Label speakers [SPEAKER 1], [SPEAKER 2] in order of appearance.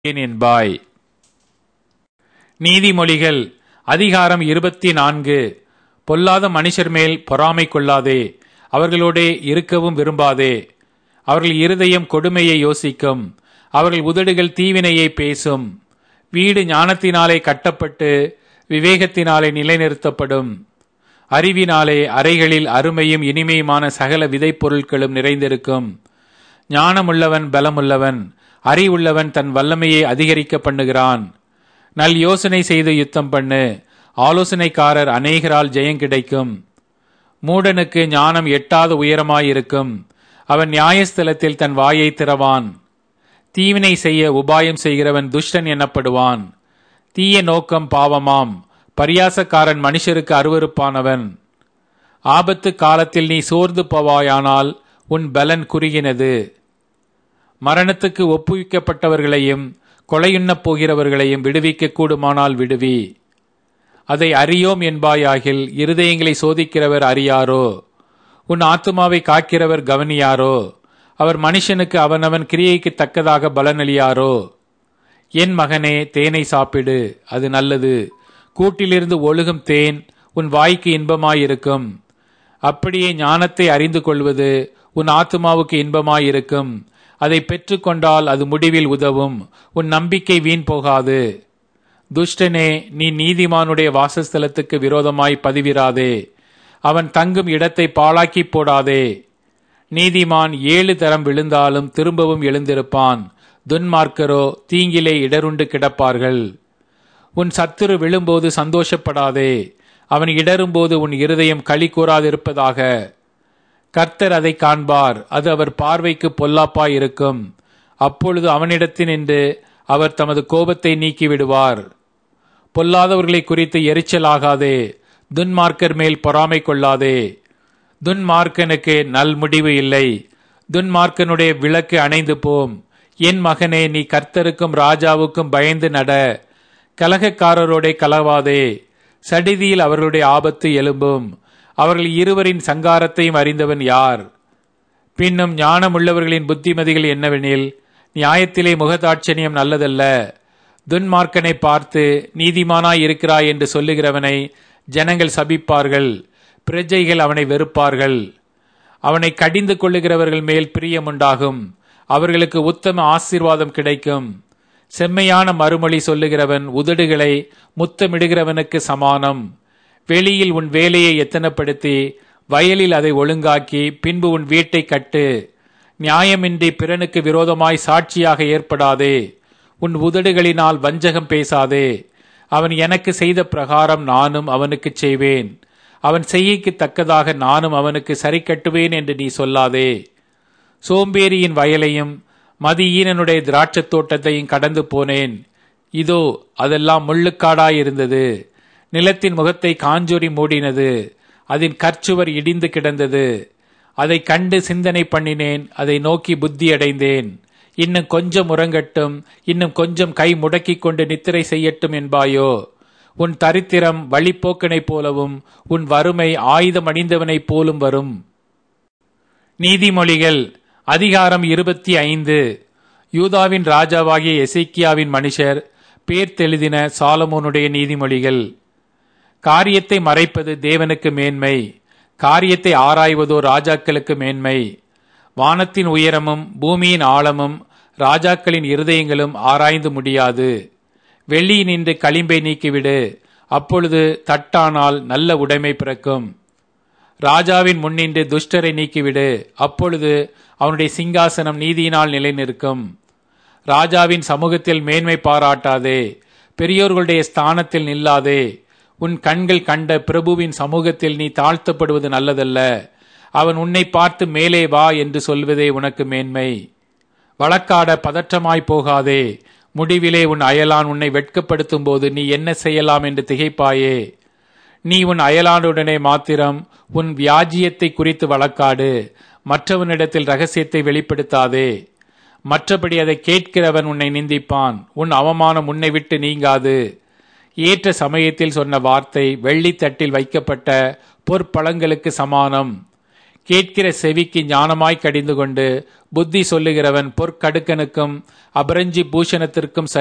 [SPEAKER 1] ஏன் என்பாய் நீதிமொழிகள் அதிகாரம் இருபத்தி நான்கு பொல்லாத மனுஷர் மேல் பொறாமை கொள்ளாதே அவர்களோடே இருக்கவும் விரும்பாதே அவர்கள் இருதயம் கொடுமையை யோசிக்கும் அவர்கள் உதடுகள் தீவினையை பேசும் வீடு ஞானத்தினாலே கட்டப்பட்டு விவேகத்தினாலே நிலைநிறுத்தப்படும் அறிவினாலே அறைகளில் அருமையும் இனிமையுமான சகல விதைப் பொருட்களும் நிறைந்திருக்கும் ஞானமுள்ளவன் பலமுள்ளவன் அறிவுள்ளவன் தன் வல்லமையை அதிகரிக்க பண்ணுகிறான் நல் யோசனை செய்து யுத்தம் பண்ணு ஆலோசனைக்காரர் அநேகரால் ஜெயம் கிடைக்கும் மூடனுக்கு ஞானம் எட்டாத உயரமாயிருக்கும் அவன் நியாயஸ்தலத்தில் தன் வாயை திறவான் தீவினை செய்ய உபாயம் செய்கிறவன் துஷ்டன் எனப்படுவான் தீய நோக்கம் பாவமாம் பரியாசக்காரன் மனுஷருக்கு அருவருப்பானவன் ஆபத்து காலத்தில் நீ சோர்ந்து போவாயானால் உன் பலன் குறுகினது மரணத்துக்கு ஒப்புவிக்கப்பட்டவர்களையும் கொலையுண்ணப் போகிறவர்களையும் விடுவிக்க கூடுமானால் விடுவி அதை அறியோம் என்பாயாகில் இருதயங்களை சோதிக்கிறவர் அறியாரோ உன் ஆத்துமாவை காக்கிறவர் கவனியாரோ அவர் மனுஷனுக்கு அவனவன் கிரியைக்கு தக்கதாக பலனளியாரோ என் மகனே தேனை சாப்பிடு அது நல்லது கூட்டிலிருந்து ஒழுகும் தேன் உன் வாய்க்கு இன்பமாயிருக்கும் அப்படியே ஞானத்தை அறிந்து கொள்வது உன் ஆத்துமாவுக்கு இன்பமாயிருக்கும் அதை பெற்றுக்கொண்டால் அது முடிவில் உதவும் உன் நம்பிக்கை வீண் போகாது துஷ்டனே நீ நீதிமானுடைய வாசஸ்தலத்துக்கு விரோதமாய் பதிவிராதே அவன் தங்கும் இடத்தை பாழாக்கி போடாதே நீதிமான் ஏழு தரம் விழுந்தாலும் திரும்பவும் எழுந்திருப்பான் துன்மார்க்கரோ தீங்கிலே இடருண்டு கிடப்பார்கள் உன் சத்துரு விழும்போது சந்தோஷப்படாதே அவன் இடரும்போது உன் இருதயம் களி கூறாதிருப்பதாக கர்த்தர் அதை காண்பார் அது அவர் பார்வைக்கு பொல்லாப்பாய் இருக்கும் அப்பொழுது அவனிடத்தினின்று அவர் தமது கோபத்தை நீக்கி விடுவார் பொல்லாதவர்களை குறித்து எரிச்சலாகாதே துன்மார்க்கர் மேல் பொறாமை கொள்ளாதே துன்மார்க்கனுக்கு நல் முடிவு இல்லை துன்மார்க்கனுடைய விளக்கு அணைந்து போம் என் மகனே நீ கர்த்தருக்கும் ராஜாவுக்கும் பயந்து நட கலகக்காரரோடே கலவாதே சடிதியில் அவர்களுடைய ஆபத்து எழும்பும் அவர்கள் இருவரின் சங்காரத்தையும் அறிந்தவன் யார் பின்னும் ஞானமுள்ளவர்களின் புத்திமதிகள் என்னவெனில் நியாயத்திலே முகதாட்சணியம் நல்லதல்ல துன்மார்க்கனை பார்த்து நீதிமானாய் இருக்கிறாய் என்று சொல்லுகிறவனை ஜனங்கள் சபிப்பார்கள் பிரஜைகள் அவனை வெறுப்பார்கள் அவனை கடிந்து கொள்ளுகிறவர்கள் மேல் பிரியமுண்டாகும் அவர்களுக்கு உத்தம ஆசீர்வாதம் கிடைக்கும் செம்மையான மறுமொழி சொல்லுகிறவன் உதடுகளை முத்தமிடுகிறவனுக்கு சமானம் வெளியில் உன் வேலையை எத்தனப்படுத்தி வயலில் அதை ஒழுங்காக்கி பின்பு உன் வீட்டை கட்டு நியாயமின்றி பிறனுக்கு விரோதமாய் சாட்சியாக ஏற்படாதே உன் உதடுகளினால் வஞ்சகம் பேசாதே அவன் எனக்கு செய்த பிரகாரம் நானும் அவனுக்கு செய்வேன் அவன் செய்கைக்கு தக்கதாக நானும் அவனுக்கு சரி கட்டுவேன் என்று நீ சொல்லாதே சோம்பேறியின் வயலையும் மதியீனனுடைய திராட்சத் தோட்டத்தையும் கடந்து போனேன் இதோ அதெல்லாம் முள்ளுக்காடாயிருந்தது நிலத்தின் முகத்தை காஞ்சொறி மூடினது அதன் கற்சுவர் இடிந்து கிடந்தது அதை கண்டு சிந்தனை பண்ணினேன் அதை நோக்கி புத்தி அடைந்தேன் இன்னும் கொஞ்சம் உறங்கட்டும் இன்னும் கொஞ்சம் கை முடக்கிக் கொண்டு நித்திரை செய்யட்டும் என்பாயோ உன் தரித்திரம் வழிப்போக்கனைப் போலவும் உன் வறுமை ஆயுதம் அணிந்தவனைப் போலும் வரும் நீதிமொழிகள் அதிகாரம் இருபத்தி ஐந்து யூதாவின் ராஜாவாகிய எசைக்கியாவின் மனுஷர் பேர் தெளிதின சாலமோனுடைய நீதிமொழிகள் காரியத்தை மறைப்பது தேவனுக்கு மேன்மை காரியத்தை ஆராய்வதோ ராஜாக்களுக்கு மேன்மை வானத்தின் உயரமும் பூமியின் ஆழமும் ராஜாக்களின் இருதயங்களும் ஆராய்ந்து முடியாது வெள்ளியினின்று களிம்பை நீக்கிவிடு அப்பொழுது தட்டானால் நல்ல உடைமை பிறக்கும் ராஜாவின் முன்னின்று துஷ்டரை நீக்கிவிடு அப்பொழுது அவனுடைய சிங்காசனம் நீதியினால் நிலை நிற்கும் ராஜாவின் சமூகத்தில் மேன்மை பாராட்டாதே பெரியோர்களுடைய ஸ்தானத்தில் நில்லாதே உன் கண்கள் கண்ட பிரபுவின் சமூகத்தில் நீ தாழ்த்தப்படுவது நல்லதல்ல அவன் உன்னை பார்த்து மேலே வா என்று சொல்வதே உனக்கு மேன்மை வழக்காட பதற்றமாய் போகாதே முடிவிலே உன் அயலான் உன்னை வெட்கப்படுத்தும் போது நீ என்ன செய்யலாம் என்று திகைப்பாயே நீ உன் அயலானுடனே மாத்திரம் உன் வியாஜியத்தை குறித்து வழக்காடு மற்றவனிடத்தில் ரகசியத்தை வெளிப்படுத்தாதே மற்றபடி அதை கேட்கிறவன் உன்னை நிந்திப்பான் உன் அவமானம் உன்னை விட்டு நீங்காது ஏற்ற சமயத்தில் சொன்ன வார்த்தை வெள்ளித்தட்டில் வைக்கப்பட்ட பொற்பழங்களுக்கு சமானம் கேட்கிற செவிக்கு ஞானமாய் கடிந்து கொண்டு புத்தி சொல்லுகிறவன் பொற்கடுக்கனுக்கும் அபரஞ்சி பூஷணத்திற்கும்